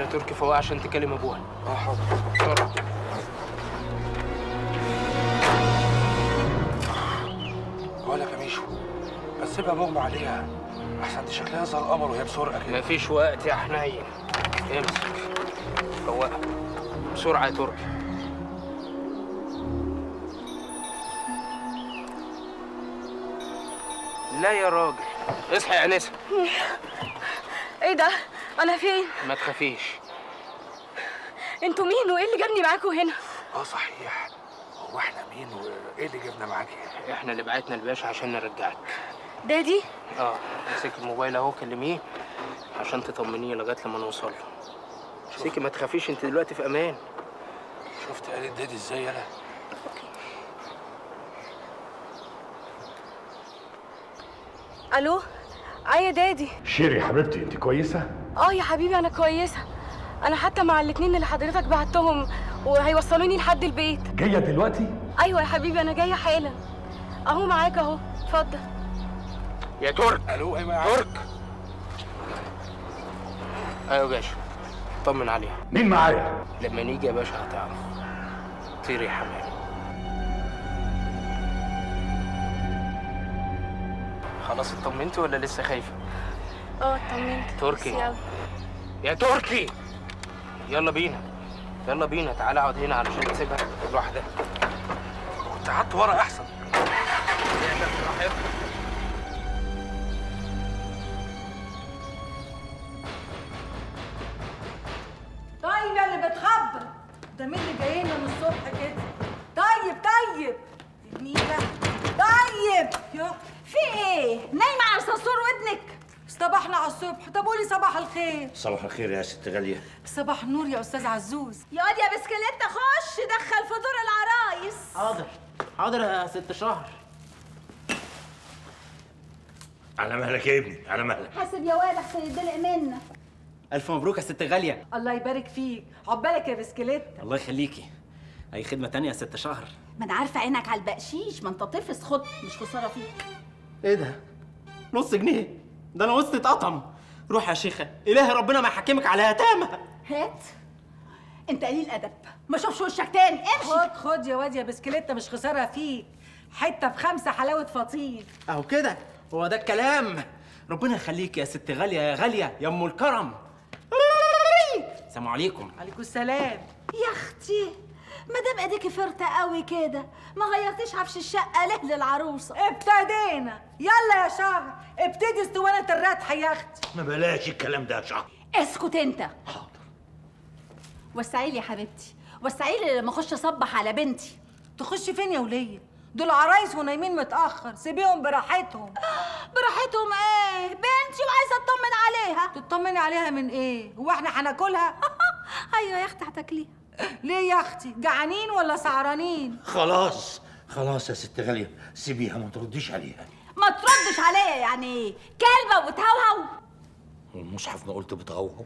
تركي فوق عشان تكلم ابوها اه حاضر بسرعه بقول لك يا ميشو بس سيبها مغمى عليها احسن دي شكلها زي القمر وهي بسرقه كده مفيش وقت يا حنين امسك فوقها بسرعه يا تركي لا يا راجل اصحي يا انسه ايه ده انا فين ما تخافيش انتوا مين وايه اللي جابني معاكم هنا اه صحيح هو احنا مين وايه اللي جبنا معاك هنا احنا اللي بعتنا الباشا عشان نرجعك دادي اه امسك الموبايل اهو كلميه عشان تطمنيه لغايه لما نوصل له امسكي ما تخافيش انت دلوقتي في امان شفت قالت دادي ازاي انا الو اي يا دادي شيري حبيبتي انت كويسه اه يا حبيبي انا كويسه انا حتى مع الاتنين اللي حضرتك بعتهم وهيوصلوني لحد البيت جايه دلوقتي ايوه يا حبيبي انا جايه حالا اهو معاك اهو اتفضل يا ترك الو ايه يا ترك ايوه يا باشا طمن عليها مين معايا لما نيجي يا باشا هتعرف طيري يا حمام خلاص اطمنتي ولا لسه خايفه اه اطمنت تركي. ميرسي أوي. يا تركي يلا بينا يلا بينا تعالى اقعد هنا علشان تسيبها لوحدها كنت قعدت ورا احسن نعمل براحتك طيب يا اللي بتخبط ده مين اللي جاي لنا من الصبح كده طيب طيب النيلة طيب يا في ايه؟ نايمة على صرصور ودنك صباحنا على الصبح طب قولي صباح الخير صباح الخير يا ست غالية صباح النور يا استاذ عزوز يا واد يا بسكليتة خش دخل فطور العرايس حاضر حاضر يا ست شهر على مهلك يا ابني على مهلك حاسب يا واد احسن يدلق منا ألف مبروك يا ست غالية الله يبارك فيك عقبالك يا بسكليت الله يخليكي أي خدمة تانية يا ست شهر ما انا عارفة عينك على البقشيش ما انت طفس خد مش خسارة فيك إيه ده؟ نص جنيه ده أنا وسط اتقطم روح يا شيخة إلهي ربنا ما يحكمك على يتامى هات انت قليل ادب ما اشوفش وشك تاني امشي خد خد يا واد يا بسكليتة مش خسارة فيك حتة بخمسة حلاوة فطير أهو كده هو ده الكلام ربنا يخليك يا ست غالية يا غالية يا أم الكرم السلام عليكم عليكم السلام يا اختي ما دام ايديكي فرطة قوي كده ما غيرتيش عفش الشقة ليه للعروسة ابتدينا يلا يا شهر ابتدي اسطوانة الرتح يا اختي ما بلاش الكلام ده يا شهر اسكت انت حاضر وسعي لي يا حبيبتي وسعي لي لما اخش اصبح على بنتي تخشي فين يا ولية دول عرايس ونايمين متأخر سيبيهم براحتهم براحتهم ايه بنتي وعايزه اطمن عليها تطمني عليها من ايه هو احنا هناكلها ايوه يا اختي هتاكليها ليه يا اختي جعانين ولا سعرانين خلاص خلاص يا ست غالية سيبيها ما ترديش عليها ما تردش عليا يعني ايه كلبه وتهوهو والمصحف ما قلت بتغوغو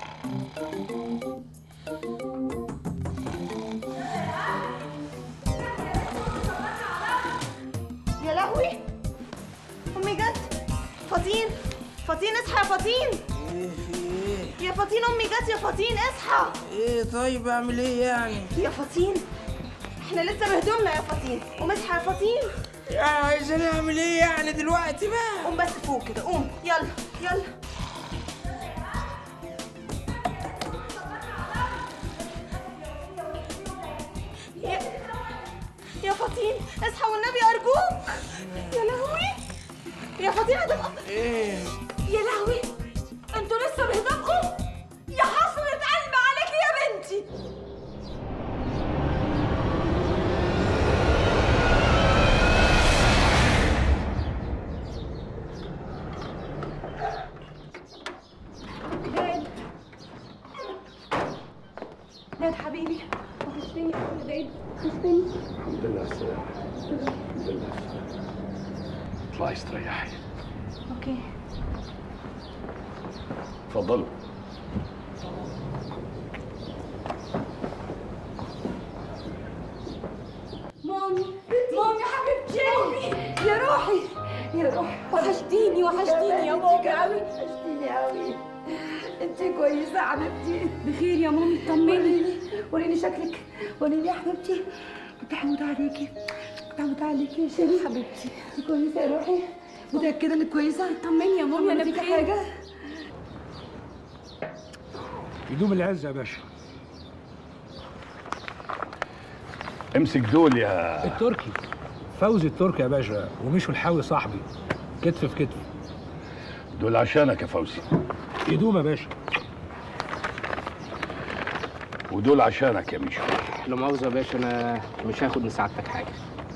يا لهوي امي جت فطين فطين اصحى يا فطين يا فطين امي جت يا فطين اصحى ايه طيب اعمل ايه يعني يا فطين احنا لسه بهدومنا يا فطين قوم اصحى يا فطين يعني عايزاني اعمل ايه يعني دلوقتي بقى قوم بس فوق كده قوم يلا يلا يا يا فطين اصحى والنبي ارجوك يا لهوي يا فطين هتبقى ايه يا لهوي انتوا لسه بهدومكم يا حسرة قلب عليك يا بنتي داد داد حبيبي وحشتني قوي داد وحشتني الحمد لله على السلامه الحمد لله على السلامه اطلعي استريحي اوكي اتفضلوا مامي مامي حبيبتي يا روحي يا روحي وحشتيني وحشتيني يا مامي قوي وحشتيني قوي انت كويسه يا حبيبتي بخير يا مامي اطمني وريني وريني شكلك وريني يا حبيبتي كنت هموت عليكي كنت هموت عليكي يا شيرين حبيبتي كويسه يا روحي متاكده انك كويسه طمني يا مامي انا فيكي بخير حاجه يدوم العز يا باشا امسك دول يا التركي فوزي التركي يا باشا ومشوا الحاوي صاحبي كتف في كتف دول عشانك يا فوزي يدوم يا باشا ودول عشانك يا ميشو لا مؤاخذة يا باشا أنا مش هاخد من سعادتك حاجة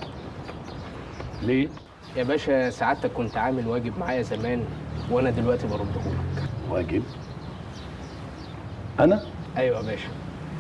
ليه؟ يا باشا سعادتك كنت عامل واجب معايا زمان وأنا دلوقتي بردهولك واجب انا أيوة يا باشا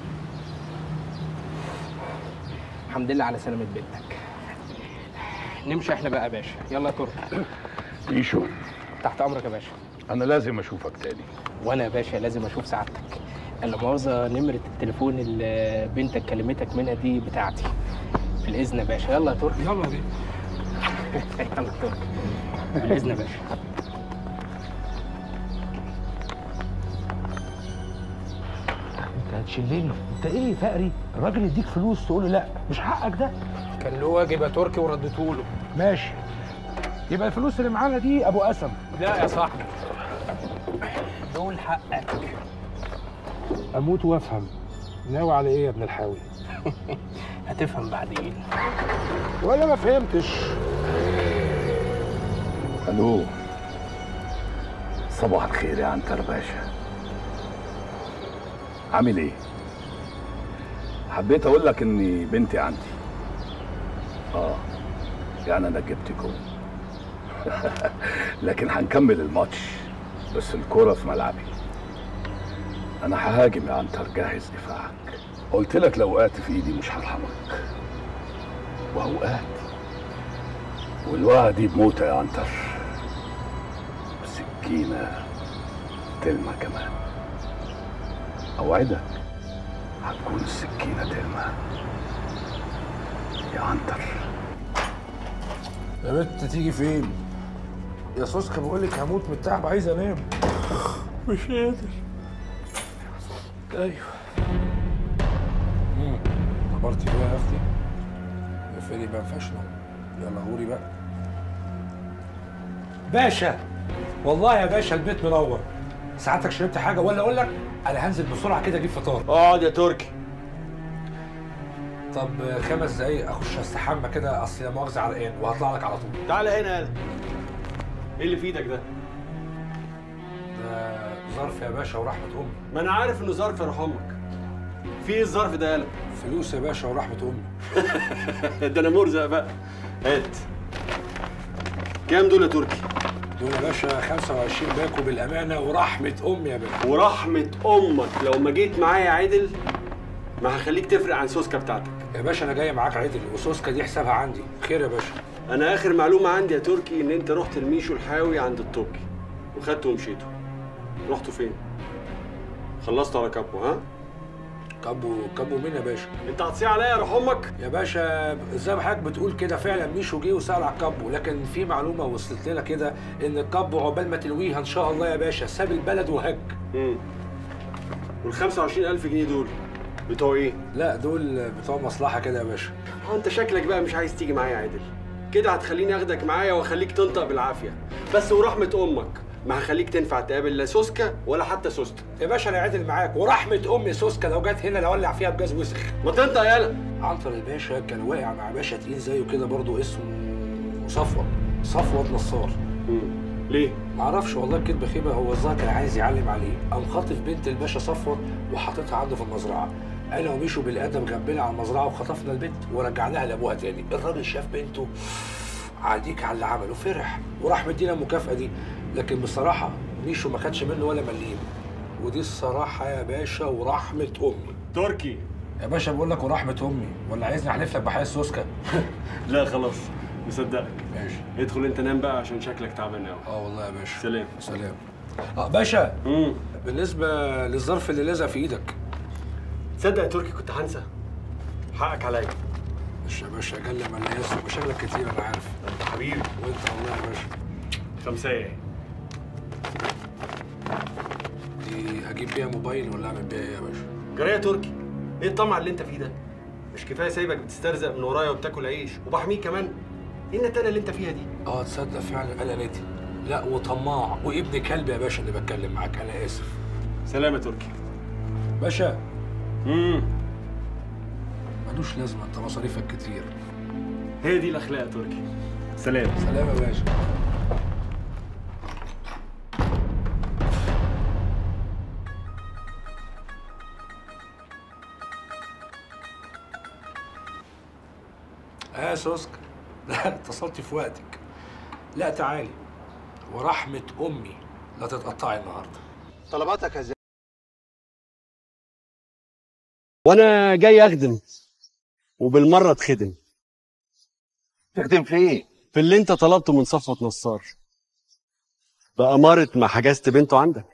الحمد لله على سلامة بنتك نمشي احنا بقى يا باشا يلا يا تركي ميشو تحت أمرك يا باشا انا لازم اشوفك تاني وانا يا باشا لازم اشوف سعادتك الا مؤاخذه نمره التليفون اللي بنتك كلمتك منها دي بتاعتي بالاذن يا باشا يلا يا تركي يلا بيه يلا يا تركي بالاذن يا باشا انت هتشلني انت ايه فقري الراجل يديك فلوس تقول له لا مش حقك ده كان له واجب يا تركي ورديته له ماشي يبقى الفلوس اللي معانا دي ابو قسم لا يا صاحبي دول حقك اموت وافهم ناوي على ايه يا ابن الحاوي هتفهم بعدين ولا ما فهمتش الو صباح الخير يا عنتر باشا عامل ايه حبيت اقول لك ان بنتي عندي اه يعني انا جبت جول لكن هنكمل الماتش بس الكرة في ملعبي انا ههاجم يا عنتر جهز دفاعك قلت لك لو وقعت في ايدي مش هرحمك ووقعت والوقعة دي بموتة يا عنتر سكينة تلمة كمان أوعدك هتكون السكينة تلمة يا عنتر يا بنت تيجي فين يا سوسكا بقول لك هموت من التعب عايز انام مش قادر ايوه امم كبرتي بقى يا اختي اقفلي بقى مفيهاش نوم يلا غوري بقى باشا والله يا باشا البيت منور ساعتك شربت حاجه ولا اقول لك انا هنزل بسرعه كده اجيب فطار اقعد يا تركي طب خمس دقايق اخش استحمى كده اصل لا مؤاخذه علقان وهطلع لك على طول تعالى هنا يالا ايه اللي في ايدك ده؟ ده ظرف يا باشا ورحمه امي ما انا عارف انه ظرف يا روح امك في ايه الظرف ده يالا؟ فلوس يا باشا ورحمه امي ده انا مرزق بقى هات كام دول يا تركي؟ دول يا باشا 25 باكو بالامانه ورحمه امي يا باشا ورحمة امك لو ما جيت معايا عدل ما هخليك تفرق عن سوسكا بتاعتك يا باشا انا جاي معاك عدل وسوسكا دي حسابها عندي خير يا باشا انا اخر معلومة عندي يا تركي ان انت رحت الميشو الحاوي عند التركي وخدته ومشيته رحتوا فين؟ خلصتوا على كابو ها؟ كابو كابو مين يا باشا انت هتصيع عليا يا روح امك؟ يا باشا زي ما حضرتك بتقول كده فعلا ميشو جه وسال على الكابو لكن في معلومه وصلت لنا كده ان الكابو عقبال ما تلويها ان شاء الله يا باشا ساب البلد وهج امم وال 25000 جنيه دول بتوع ايه؟ لا دول بتوع مصلحه كده يا باشا اه انت شكلك بقى مش عايز تيجي معايا عادل كده هتخليني اخدك معايا واخليك تنطق بالعافيه بس ورحمه امك ما هخليك تنفع تقابل لا سوسكا ولا حتى سوسته يا باشا انا عادل معاك ورحمه امي سوسكا لو جت هنا لولع فيها بجاز وسخ ما تنطق يالا عنتر الباشا كان واقع مع باشا تقيل زيه كده برضه اسمه صفوه صفوه نصار ليه؟ معرفش والله بكدب خيبه هو الظاهر كان عايز يعلم عليه قام خاطف بنت الباشا صفوه وحاططها عنده في المزرعه انا وميشو بالادب جنبنا على المزرعه وخطفنا البنت ورجعناها لابوها تاني الراجل شاف بنته عاديك على اللي عمله فرح وراح مدينا المكافاه دي لكن بصراحه ميشو ما خدش منه ولا مليم ودي الصراحه يا باشا ورحمه امي تركي يا باشا بقول لك ورحمه امي ولا عايزني احلف لك بحياه سوسكا لا خلاص مصدقك ماشي ادخل انت نام بقى عشان شكلك تعبان قوي اه والله يا باشا سلام سلام اه باشا امم بالنسبه للظرف اللي لازق في ايدك تصدق يا تركي كنت هنسى حقك عليا مش يا باشا جل ما لا يسر مشاغلك كتير انا عارف انت حبيبي وانت والله يا باشا خمسة دي هجيب اجيب بيها موبايل ولا اعمل بيها ايه يا باشا جرايه تركي ايه الطمع اللي انت فيه ده مش كفايه سايبك بتسترزق من ورايا وبتاكل عيش وبحميك كمان ايه النتانه اللي انت فيها دي اه تصدق فعلا انا نادي لا وطماع وابن كلب يا باشا اللي بتكلم معاك انا اسف سلام يا تركي باشا امم ملوش لازمه انت مصاريفك كتير هي دي الاخلاق يا تركي سلام سلام يا باشا اه يا سوسكا لا اتصلتي في وقتك لا تعالي ورحمة أمي لا تتقطعي النهارده طلباتك يا وانا جاي اخدم وبالمره اتخدم تخدم في ايه؟ في اللي انت طلبته من صفوة نصار بأمارة ما حجزت بنته عندك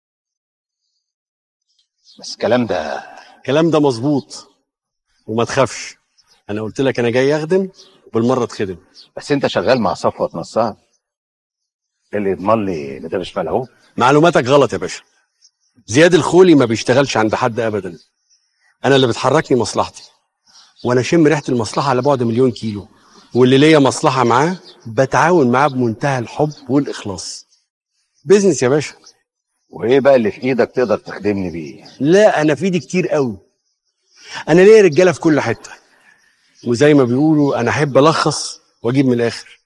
بس الكلام ده الكلام ده مظبوط وما تخافش انا قلت لك انا جاي اخدم وبالمره اتخدم بس انت شغال مع صفوة نصار إيه اللي يضمن لي ان ده مش ملعوب معلوماتك غلط يا باشا زياد الخولي ما بيشتغلش عند حد ابدا انا اللي بتحركني مصلحتي وانا شم ريحه المصلحه على بعد مليون كيلو واللي ليا مصلحه معاه بتعاون معاه بمنتهى الحب والاخلاص بيزنس يا باشا وايه بقى اللي في ايدك تقدر تخدمني بيه لا انا في ايدي كتير قوي انا ليا رجاله في كل حته وزي ما بيقولوا انا احب الخص واجيب من الاخر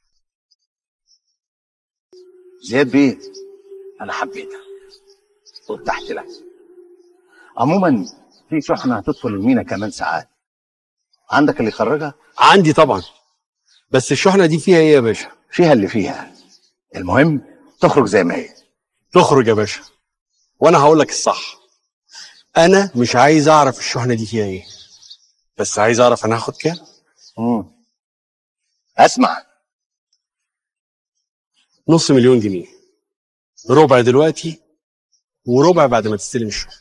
زياد بيه انا حبيتها وارتحت لك عموما في شحنه هتدخل المينا كمان ساعات عندك اللي يخرجها عندي طبعا بس الشحنه دي فيها ايه يا باشا فيها اللي فيها المهم تخرج زي ما هي تخرج يا باشا وانا هقول لك الصح انا مش عايز اعرف الشحنه دي فيها ايه بس عايز اعرف انا هاخد كام مم. اسمع نص مليون جنيه ربع دلوقتي وربع بعد ما تستلم الشغل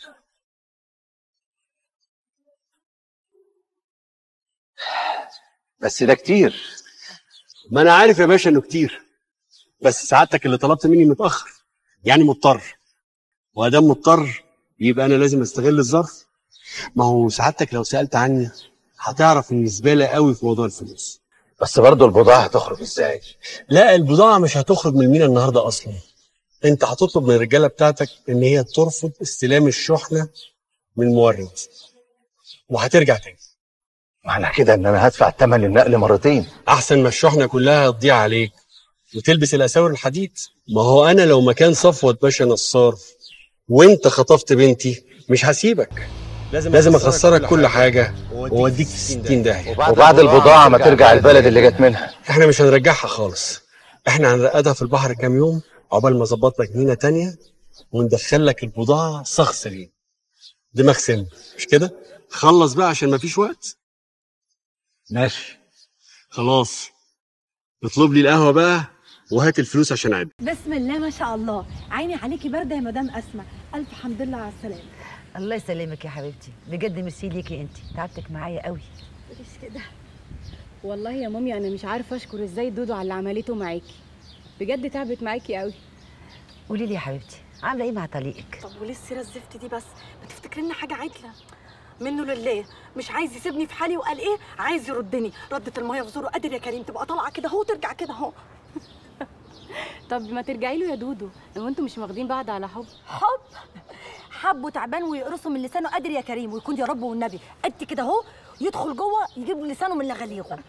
بس ده كتير ما انا عارف يا باشا انه كتير بس سعادتك اللي طلبت مني متاخر يعني مضطر وادام مضطر يبقى انا لازم استغل الظرف ما هو سعادتك لو سالت عني هتعرف اني زباله قوي في موضوع الفلوس بس برضه البضاعه هتخرج ازاي لا البضاعه مش هتخرج من المينا النهارده اصلا انت هتطلب من الرجاله بتاعتك ان هي ترفض استلام الشحنه من المورد وهترجع تاني معنى كده ان انا هدفع ثمن النقل مرتين احسن ما الشحنه كلها تضيع عليك وتلبس الاساور الحديد ما هو انا لو مكان صفوة باشا نصار وانت خطفت بنتي مش هسيبك لازم لازم اخسرك كل حاجه واوديك في 60 داهيه وبعد البضاعه ما ترجع البلد اللي جت منها احنا مش هنرجعها خالص احنا هنرقدها في البحر كام يوم عقبال ما اظبط لك مينا تانية وندخل لك البضاعه صخ سليم دماغ سم مش كده خلص بقى عشان مفيش وقت ماشي خلاص اطلب لي القهوه بقى وهات الفلوس عشان اعد بسم الله ما شاء الله عيني عليكي بارده يا مدام اسماء الف حمد لله على السلامه الله يسلمك يا حبيبتي بجد ميرسي ليكي انت تعبتك معايا قوي مش كده والله يا مامي انا مش عارفه اشكر ازاي دودو على اللي عملته معاكي بجد تعبت معاكي قوي قولي لي يا حبيبتي عامله ايه مع طليقك طب وليه السيره الزفت دي بس ما تفتكري لنا حاجه عدله منه لله مش عايز يسيبني في حالي وقال ايه عايز يردني ردة الميه في زوره قادر يا كريم تبقى طالعه كده اهو ترجع كده اهو طب ما ترجعي له يا دودو لو انتوا مش واخدين بعض على حب حب حبه تعبان ويقرصه من لسانه قادر يا كريم ويكون يا رب والنبي قد كده اهو يدخل جوه يجيب لسانه من لغليغه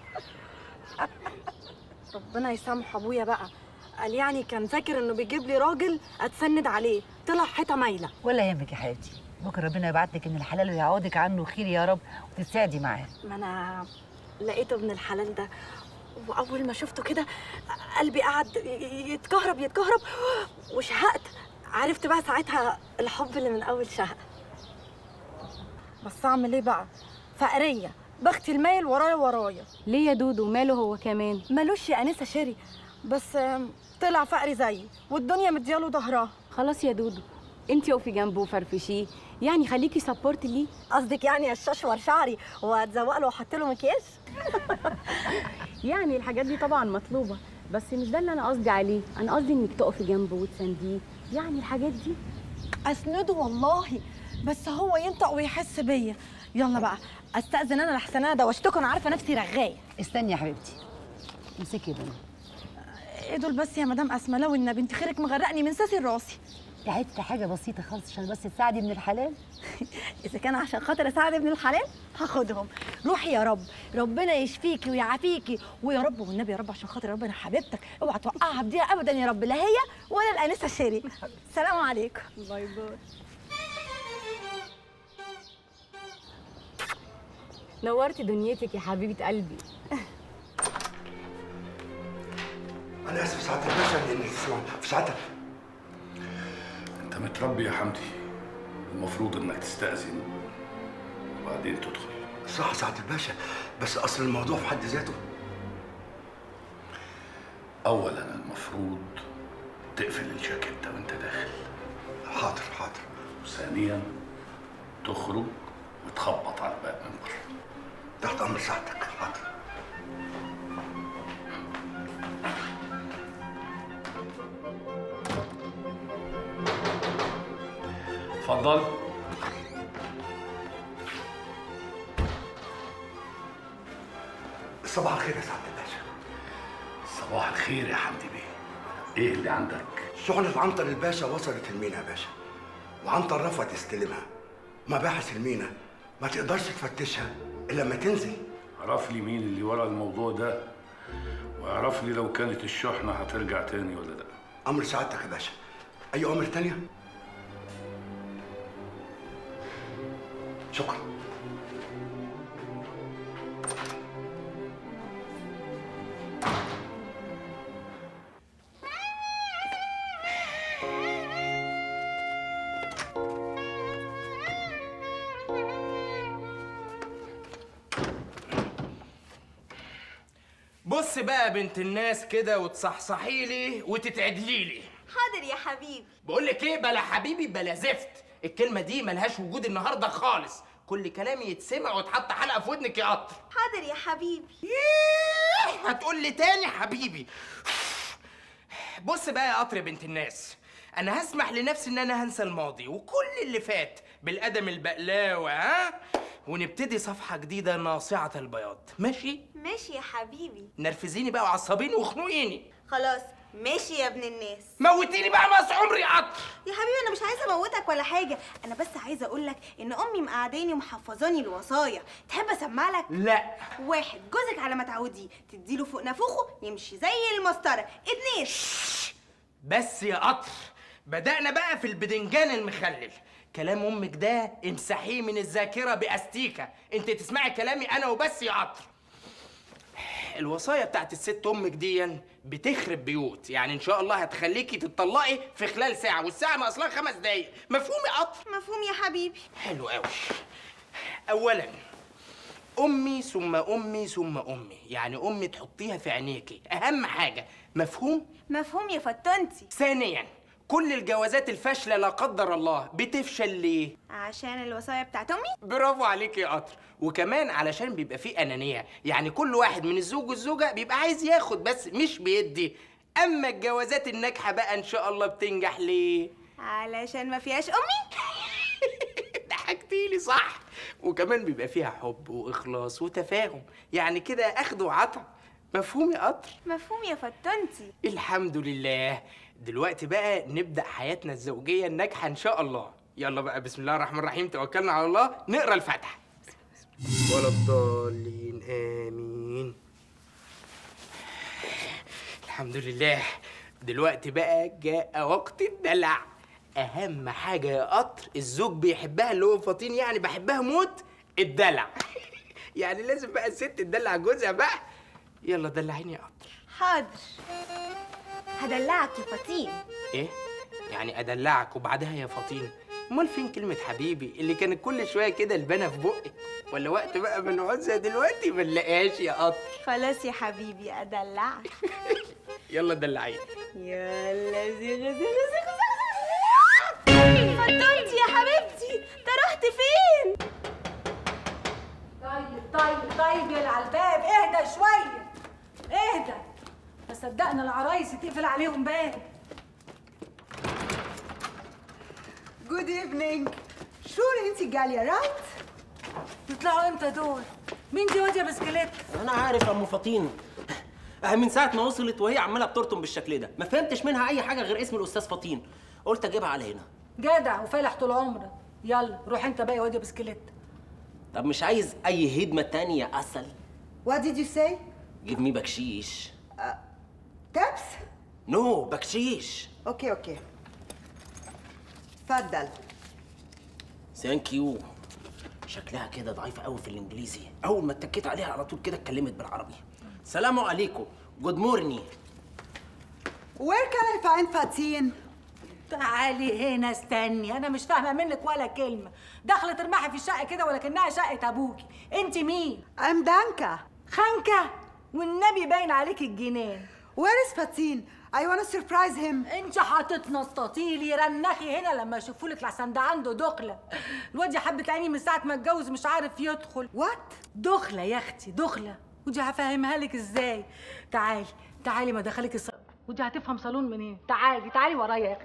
ربنا يسامح ابويا بقى قال يعني كان فاكر انه بيجيب لي راجل اتسند عليه طلع حيطه مايله ولا يهمك يا حبيبتي بكره ربنا يبعت لك ان الحلال ويعوضك عنه خير يا رب وتسعدي معاه ما انا لقيته ابن الحلال ده واول ما شفته كده قلبي قعد ي- يتكهرب يتكهرب وشهقت عرفت بقى ساعتها الحب اللي من اول شهق بس اعمل ايه بقى فقريه بختي المايل ورايا ورايا ليه يا دودو ماله هو كمان ملوش يا انسه شيري بس آم، طلع فقري زيي والدنيا مدياله ظهرها خلاص يا دودو انتي اقفي جنبه وفرفشيه يعني خليكي سبورت ليه قصدك يعني اششور شعري واتزوق له واحط له مكياج يعني الحاجات دي طبعا مطلوبه بس مش ده اللي انا قصدي عليه انا قصدي انك تقفي جنبه وتسانديه يعني الحاجات دي اسنده والله بس هو ينطق ويحس بيا يلا بقى استاذن انا لحسن انا دوشتكم انا عارفه نفسي رغايه استني يا حبيبتي امسكي ده ايه دول بس يا مدام اسماء لو النبي انت خيرك مغرقني من ساسي لراسي يا حته حاجه بسيطه خالص عشان بس تساعدي ابن الحلال اذا كان عشان خاطر اساعد ابن الحلال هاخدهم روحي يا رب ربنا يشفيكي ويعافيكي ويا رب والنبي يا رب عشان خاطر ربنا حبيبتك اوعى توقعها بديها ابدا يا رب لا هي ولا الانسه شيري سلام عليكم باي باي نورتي دنيتك يا حبيبه قلبي انا اسف سعاده الباشا اني تسمع في ساعتها انت متربي يا حمدي المفروض انك تستأذن وبعدين تدخل صح سعاده الباشا بس اصل الموضوع في حد ذاته اولا المفروض تقفل الجاكيتة وانت داخل حاضر حاضر وثانيا تخرج وتخبط على الباب من بره تحت امر سعادتك حاضر اتفضل صباح الخير يا سعاده الباشا صباح الخير يا حمدي بيه ايه اللي عندك شحنة عنتر الباشا وصلت المينا يا باشا وعنتر رفض يستلمها مباحث المينا ما تقدرش تفتشها الا لما تنزل عرف لي مين اللي ورا الموضوع ده واعرف لي لو كانت الشحنة هترجع تاني ولا لا امر سعادتك يا باشا اي امر تانية شكرا بص بقى يا بنت الناس كده وتصحصحي لي وتتعدلي لي حاضر يا حبيبي بقول لك ايه بلا حبيبي بلا زفت الكلمه دي ملهاش وجود النهارده خالص كل كلامي يتسمع وتحط حلقه في ودنك يا قطر حاضر يا حبيبي هتقول لي تاني حبيبي بص بقى يا قطر بنت الناس انا هسمح لنفسي ان انا هنسى الماضي وكل اللي فات بالقدم البقلاوه ها ونبتدي صفحه جديده ناصعه البياض ماشي ماشي يا حبيبي نرفزيني بقى وعصبيني وخنوقيني خلاص ماشي يا ابن الناس موتيني بقى مقص عمري قطر يا حبيبي انا مش عايزه اموتك ولا حاجه انا بس عايزه اقول لك ان امي مقعداني ومحفظاني الوصايا تحب اسمع لك لا واحد جوزك على ما تعوديه تديله فوق نافوخه يمشي زي المسطره اتنين بس يا قطر بدأنا بقى في البدنجان المخلل كلام امك ده امسحيه من الذاكره باستيكه انت تسمعي كلامي انا وبس يا قطر الوصايا بتاعت الست امك دي بتخرب بيوت يعني ان شاء الله هتخليكي تتطلقي في خلال ساعه والساعه ناقص لها خمس دقايق مفهوم يا قطر مفهوم يا حبيبي حلو قوي اولا امي ثم امي ثم امي يعني امي تحطيها في عينيكي اهم حاجه مفهوم مفهوم يا فتنتي ثانيا كل الجوازات الفاشله لا قدر الله بتفشل ليه عشان الوصايا بتاعت امي برافو عليك يا قطر وكمان علشان بيبقى فيه انانيه يعني كل واحد من الزوج والزوجه بيبقى عايز ياخد بس مش بيدي اما الجوازات الناجحه بقى ان شاء الله بتنجح ليه علشان ما فيهاش امي ضحكتيلي صح وكمان بيبقى فيها حب واخلاص وتفاهم يعني كده اخد وعطا مفهوم يا قطر مفهوم يا فتنتي الحمد لله دلوقتي بقى نبدا حياتنا الزوجيه الناجحه ان شاء الله يلا بقى بسم الله الرحمن الرحيم توكلنا على الله نقرا الفاتحه ولا الضالين امين الحمد لله دلوقتي بقى جاء وقت الدلع اهم حاجه يا قطر الزوج بيحبها اللي هو فاطين يعني بحبها موت الدلع يعني لازم بقى الست تدلع جوزها بقى يلا دلعيني يا قطر حاضر هدلعك يا فطين ايه يعني ادلعك وبعدها يا فاطين امال فين كلمه حبيبي اللي كانت كل شويه كده البنا في بقي ولا وقت بقى ما نعوزها دلوقتي ما نلاقيهاش يا قطر خلاص يا حبيبي ادلعك يلا دلعيني يلا زيغ زيغ زيغ فتنتي يا حبيبتي انت رحت فين طيب طيب طيب يا العلباب اهدى شويه اهدى تصدقنا العرايس تقفل عليهم باب جود ايفنينج شور انت جاليه رايت يطلعوا امتى دول؟ مين دي واد يا بسكليت؟ انا عارف يا ام فطين اه من ساعه ما وصلت وهي عماله بترطم بالشكل ده ما فهمتش منها اي حاجه غير اسم الاستاذ فطين قلت اجيبها على هنا جدع وفالح طول عمرك يلا روح انت بقى يا واد يا بسكليت طب مش عايز اي هدمه تانية اسل What did you say? جيب مي بكشيش تابس؟ نو بكشيش اوكي اوكي اتفضل ثانك يو شكلها كده ضعيفه قوي في الانجليزي اول ما اتكيت عليها على طول كده اتكلمت بالعربي سلام عليكم جود مورنينج Where can I find فاتين؟ تعالي هنا استني انا مش فاهمه منك ولا كلمه داخله ترمحي في الشقه كده ولكنها شقه ابوكي انت مين I'm دانكا خانكه والنبي باين عليك الجنان Where is فاتين؟ I want to surprise him انت هتتنططي لي رنخي هنا لما اشوفه لك لحسن ده عنده دخله الواد يا حبه عيني من ساعه ما اتجوز مش عارف يدخل وات دخله يا اختي دخله ودي هفهمها لك ازاي تعالي تعالي ما دخلك الص... ودي هتفهم صالون منين تعالي تعالي ورايا يا اختي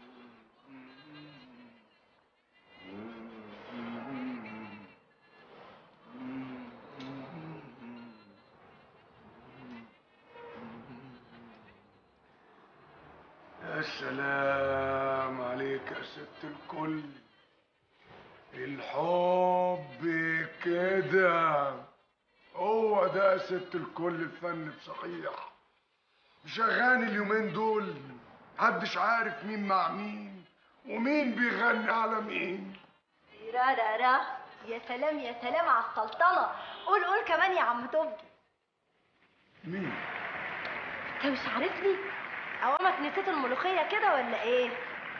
يا سلام عليك يا ست الكل الحب كده هو ده يا ست الكل الفن بصحيح مش اغاني اليومين دول محدش عارف مين مع مين ومين بيغني على مين را را را يا سلام يا سلام على السلطنة قول قول كمان يا عم توبكي مين انت مش عارفني اوامك نسيت الملوخية كده ولا ايه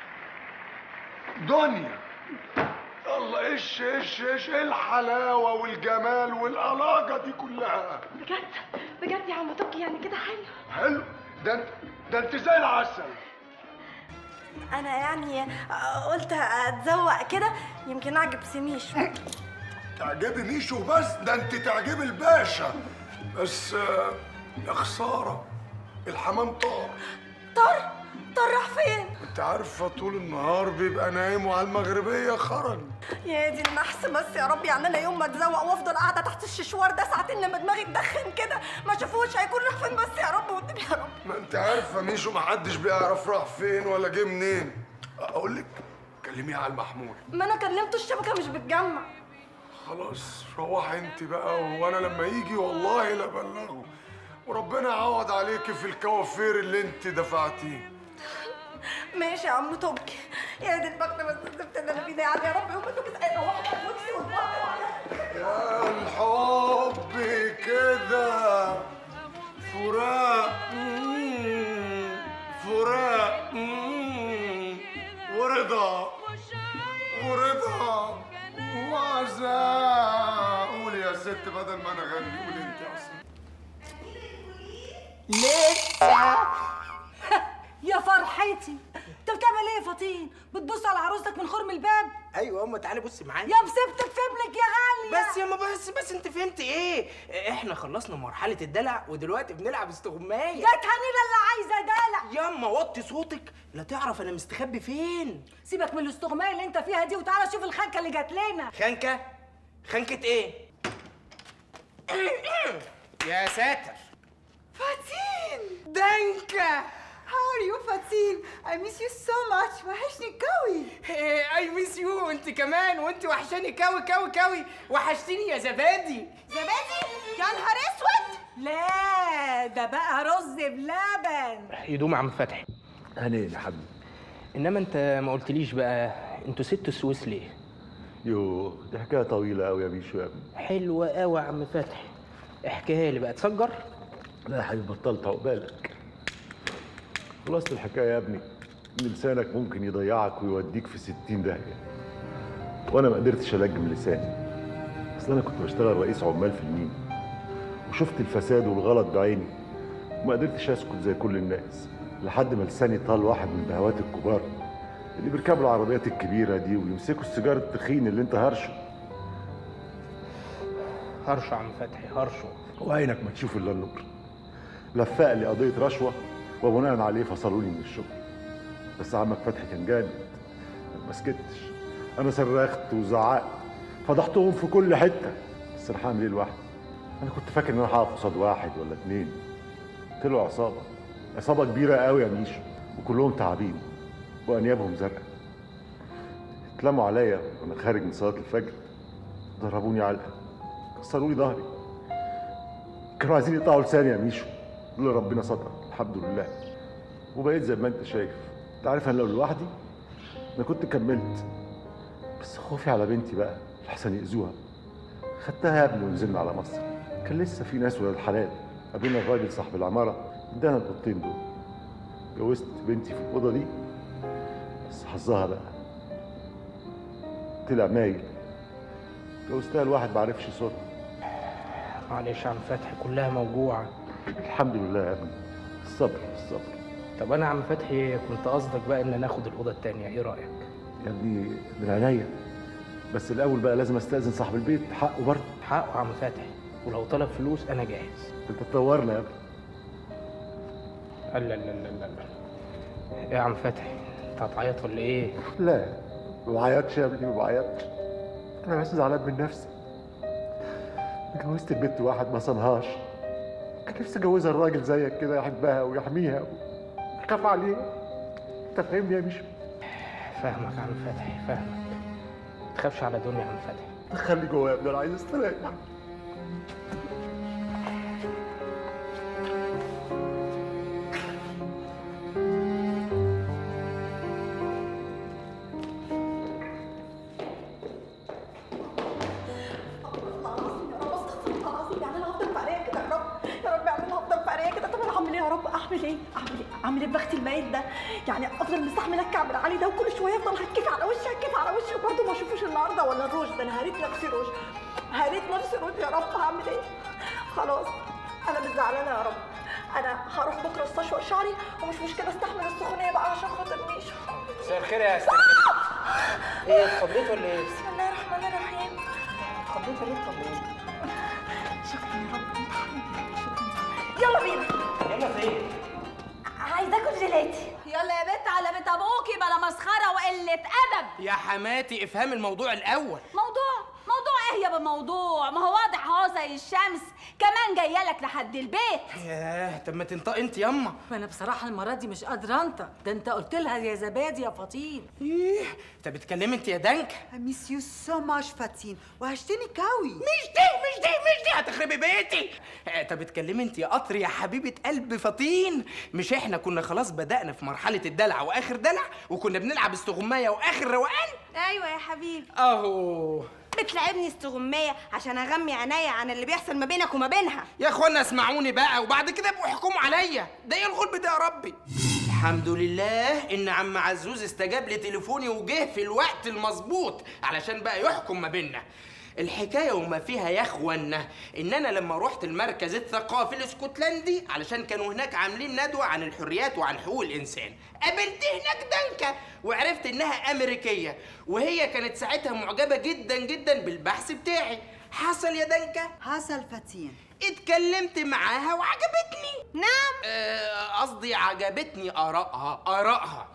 دنيا الله ايش ايش ايش ايه الحلاوه والجمال والألاجة دي كلها بجد بجد يا عم توبكي يعني كده حلو حلو ده انت ده انت زي العسل انا يعني قلت اتزوق كده يمكن اعجب سميش تعجبي ميشو بس ده انت تعجبي الباشا بس آه، يا خساره الحمام طار طار طار راح فين انت عارفه طول النهار بيبقى نايم وعلى المغربيه خرج يا دي النحس بس يا رب يعني انا يوم ما اتزوق وافضل قاعده تحت الششوار ده ساعتين لما دماغي تدخن كده ما شافوش هيكون راح فين بس يا رب والنبي يا رب ما انت عارفه ميشو محدش بيعرف راح فين ولا جه منين اقول لك كلميه على المحمول ما انا كلمته الشبكه مش بتجمع خلاص روحي انت بقى وانا لما يجي والله لبلغه وربنا يعوض عليكي في الكوافير اللي انت دفعتيه ماشي يا عم توبكي يا دي البخت بس الزفت اللي انا فيه ده يعني يا رب يوم ما تبقى ايه روحي هتوكسي يا الحب كده فراق مم، فراق مم، ورضا ورضا وعزاء قولي يا ست بدل ما انا اغني قولي انت اصلا لسه يا فرحتي انت بتعمل ايه يا فطين بتبص على عروستك من خرم الباب ايوه ياما تعالي بصي معايا يا مسبتك فبلك يا غاليه بس ياما بس بس انت فهمت ايه احنا خلصنا مرحله الدلع ودلوقتي بنلعب استغمايه جت هنيله اللي عايزه دلع ياما وطي صوتك لا تعرف انا مستخبي فين سيبك من الاستغمايه اللي انت فيها دي وتعالى شوف الخنكه اللي جات لنا خنكه خنكه ايه يا ساتر فاتين دانكا How are you فاتين I miss you so much وحشني قوي اي ميس يو انت كمان وانت وحشاني كوي كوي كوي وحشتيني يا زبادي زبادي يا نهار اسود لا ده بقى رز بلبن يدوم يا عم فتحي هنين يا حبيبي انما انت ما قلتليش بقى انتوا سبتوا السويس ليه يوه دي حكايه طويله قوي يا بيشو يا ابني حلوه قوي يا عم فتحي احكيها لي بقى تسجر لا يا حبيبي بطلت عقبالك خلاصة الحكايه يا ابني ان لسانك ممكن يضيعك ويوديك في ستين داهيه وانا ما قدرتش الجم لساني اصل انا كنت بشتغل رئيس عمال في المينا وشفت الفساد والغلط بعيني وما قدرتش اسكت زي كل الناس لحد ما لساني طال واحد من البهوات الكبار اللي بيركبوا العربيات الكبيره دي ويمسكوا السيجاره التخين اللي انت هرشه هرشه يا عم فتحي هرشه وعينك ما تشوف الا النور لفق لي قضيه رشوه وبناء عليه فصلوني من الشغل بس عمك فتحي كان جامد ما سكتش انا صرخت وزعقت فضحتهم في كل حته بس انا هعمل ايه لوحدي انا كنت فاكر ان انا هقف قصاد واحد ولا اتنين طلعوا عصابه عصابه كبيره قوي يا ميشو وكلهم تعابين وانيابهم زرقاء اتلموا عليا وانا خارج من صلاه الفجر ضربوني علقه كسروا لي ظهري كانوا عايزين يقطعوا لساني يا ميشو لولا ربنا ستر الحمد لله وبقيت زي ما انت شايف انت عارف انا لو لوحدي انا كنت كملت بس خوفي على بنتي بقى لحسن يأذوها خدتها يا ابني ونزلنا على مصر كان لسه في ناس ولاد الحلال قابلنا الراجل صاحب العماره ادانا الاوضتين دول جوزت بنتي في الاوضه دي بس حظها بقى طلع مايل جوزتها لواحد ما عرفش صوتها معلش يا عم فتحي كلها موجوعة الحمد لله يا ابني الصبر الصبر طب انا يا عم فتحي كنت قصدك بقى ان ناخد الاوضه التانية ايه رايك يا ابني من عينيا بس الاول بقى لازم استاذن صاحب البيت حقه برضه حقه يا عم فتحي ولو طلب فلوس انا جاهز انت تطورنا يا ابني لا لا لا لا لا ايه يا عم فتحي انت هتعيط ولا ايه لا ما بعيطش يا ابني ما بعيطش انا بس زعلان من نفسي اتجوزت البنت واحد ما صنهاش كان نفسي اجوزها الراجل زيك كده يحبها ويحميها ويخاف عليها انت فاهمني يا مشو فاهمك يا عم فتحي فاهمك ما تخافش على دنيا يا عم فتحي دخلني جوه يا ابني انا عايز استريح يعني انا هفضل في عليا كده يا رب يا رب اعمل هفضل في عليا كده طب انا هعمل ايه يا رب اعمل ايه اعمل ايه اعمل ايه بختي الميت ده يعني افضل مستحمله الكعب العالي ده وكل شويه افضل هتكيف على وشي هتكيف على وشي وبرضه ما اشوفوش النهارده ولا الروج ده انا هريت نفسي روج هريت نفسي روج يا رب هعمل ايه خلاص انا مش زعلانه يا رب انا هروح بكره استشور شعري ومش مشكله استحمل السخونيه بقى عشان خاطر ميشو مساء الخير يا استاذ ايه اتخضيت ولا ايه؟ بسم الله الرحمن الرحيم اتخضيت ليه اتخضيت؟ شكرا يا رب انت حبيبي شكرا يلا بينا يلا فين؟ عايزه اكل جيلاتي يلا يا بنت على بيت ابوكي بلا مسخره وقله ادب يا حماتي افهمي الموضوع الاول موضوع موضوع ايه يا بموضوع ما هو واضح اهو زي الشمس كمان جايه لك لحد البيت ياه طب ما تنطق انت يما ما انا بصراحه المره دي مش قادره انطق ده انت قلت لها يا زبادي يا فطين ايه انت بتكلمي انت يا دنك ميس يو سو ماتش فاتين وحشتني قوي مش دي مش دي مش دي هتخربي بيتي آه، طب بتكلمي انت يا قطر يا حبيبه قلب فطين مش احنا كنا خلاص بدأنا في مرحله الدلع واخر دلع وكنا بنلعب استغمايه واخر روقان ايوه يا حبيبي اهو بتلعبني استغمايه عشان اغمي عينيا عن اللي بيحصل ما بينك وما بينها يا اخوانا اسمعوني بقى وبعد كده ابقوا احكموا عليا ده ايه الغلب ده يا ربي الحمد لله ان عم عزوز استجاب لتليفوني وجه في الوقت المظبوط علشان بقى يحكم ما بيننا الحكايه وما فيها يا اخوانا ان انا لما رحت المركز الثقافي الاسكتلندي علشان كانوا هناك عاملين ندوه عن الحريات وعن حقوق الانسان قابلت هناك دنكه وعرفت انها امريكيه وهي كانت ساعتها معجبه جدا جدا بالبحث بتاعي حصل يا دنكه حصل فاتين اتكلمت معاها وعجبتني نعم آه، قصدي عجبتني آرائها آرائها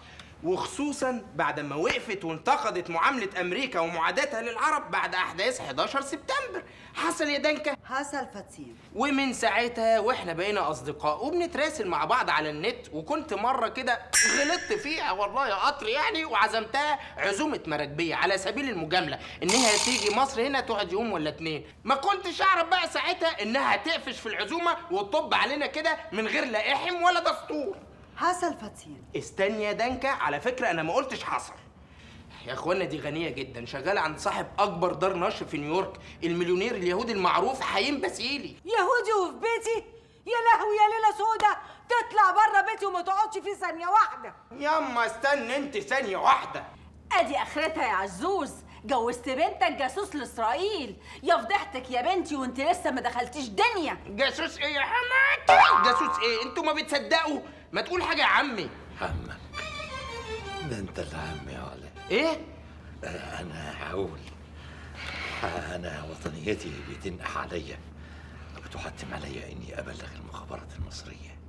وخصوصا بعد ما وقفت وانتقدت معاملة أمريكا ومعاداتها للعرب بعد أحداث 11 سبتمبر حصل يا دنكة حصل فاتين ومن ساعتها واحنا بقينا أصدقاء وبنتراسل مع بعض على النت وكنت مرة كده غلطت فيها والله يا قطر يعني وعزمتها عزومة مراكبية على سبيل المجاملة إنها تيجي مصر هنا تقعد يوم ولا اتنين ما كنتش أعرف بقى ساعتها إنها هتقفش في العزومة وتطب علينا كده من غير لا إحم ولا دستور حصل فاتين استني يا دنكة على فكرة أنا ما قلتش حصل يا اخوانا دي غنية جدا شغالة عند صاحب أكبر دار نشر في نيويورك المليونير اليهودي المعروف حيين باسيلي يهودي وفي بيتي يا لهوي يا ليله سودا تطلع بره بيتي وما تقعدش فيه ثانيه واحده ياما استنى انت ثانية واحدة ادي اخرتها يا عزوز جوزت بنتك جاسوس لاسرائيل يا فضحتك يا بنتي وانت لسه ما دخلتيش دنيا جاسوس ايه يا حماتي جاسوس ايه انتوا ما بتصدقوا ما تقول حاجة يا عمي عمك ده انت اللي عمي يا ولا ايه انا هقول انا وطنيتي بتنقح عليا وبتحتم عليا اني ابلغ المخابرات المصريه